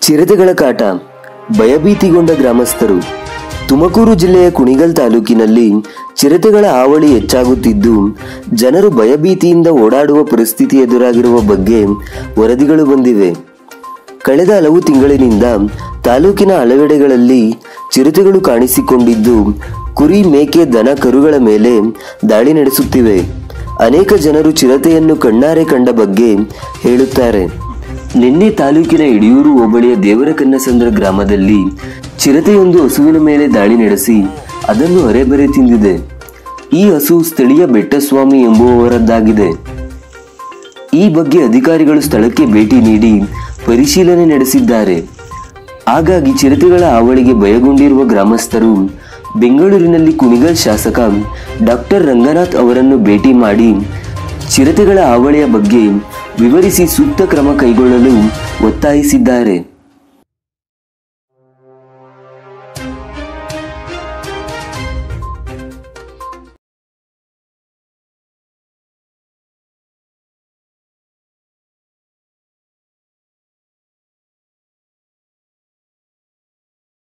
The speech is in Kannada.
ಚಿರತೆಗಳ ಕಾಟ ಭಯಭೀತಿಗೊಂಡ ಗ್ರಾಮಸ್ಥರು ತುಮಕೂರು ಜಿಲ್ಲೆಯ ಕುಣಿಗಲ್ ತಾಲೂಕಿನಲ್ಲಿ ಚಿರತೆಗಳ ಹಾವಳಿ ಹೆಚ್ಚಾಗುತ್ತಿದ್ದು ಜನರು ಭಯಭೀತಿಯಿಂದ ಓಡಾಡುವ ಪರಿಸ್ಥಿತಿ ಎದುರಾಗಿರುವ ಬಗ್ಗೆ ವರದಿಗಳು ಬಂದಿವೆ ಕಳೆದ ಹಲವು ತಿಂಗಳಿನಿಂದ ತಾಲೂಕಿನ ಹಲವೆಡೆಗಳಲ್ಲಿ ಚಿರತೆಗಳು ಕಾಣಿಸಿಕೊಂಡಿದ್ದು ಕುರಿ ಮೇಕೆ ದನ ಕರುಗಳ ಮೇಲೆ ದಾಳಿ ನಡೆಸುತ್ತಿವೆ ಅನೇಕ ಜನರು ಚಿರತೆಯನ್ನು ಕಣ್ಣಾರೆ ಕಂಡ ಬಗ್ಗೆ ಹೇಳುತ್ತಾರೆ ನಿನ್ನೆ ತಾಲೂಕಿನ ಯಡಿಯೂರು ಹೋಬಳಿಯ ದೇವರಕನ್ನಸಂದ್ರ ಗ್ರಾಮದಲ್ಲಿ ಚಿರತೆಯೊಂದು ಹಸುವಿನ ಮೇಲೆ ದಾಳಿ ನಡೆಸಿ ಅದನ್ನು ಅರೆಬರೆ ತಿಂದಿದೆ ಈ ಹಸು ಸ್ಥಳೀಯ ಬೆಟ್ಟಸ್ವಾಮಿ ಎಂಬುವವರದ್ದಾಗಿದೆ ಈ ಬಗ್ಗೆ ಅಧಿಕಾರಿಗಳು ಸ್ಥಳಕ್ಕೆ ಭೇಟಿ ನೀಡಿ ಪರಿಶೀಲನೆ ನಡೆಸಿದ್ದಾರೆ ಹಾಗಾಗಿ ಚಿರತೆಗಳ ಹಾವಳಿಗೆ ಭಯಗೊಂಡಿರುವ ಗ್ರಾಮಸ್ಥರು ಬೆಂಗಳೂರಿನಲ್ಲಿ ಕುಣಿಗಲ್ ಶಾಸಕ ಡಾಕ್ಟರ್ ರಂಗನಾಥ್ ಅವರನ್ನು ಭೇಟಿ ಮಾಡಿ ಚಿರತೆಗಳ ಹಾವಳಿಯ ಬಗ್ಗೆ ವಿವರಿಸಿ ಸೂಕ್ತ ಕ್ರಮ ಕೈಗೊಳ್ಳಲು ಒತ್ತಾಯಿಸಿದ್ದಾರೆ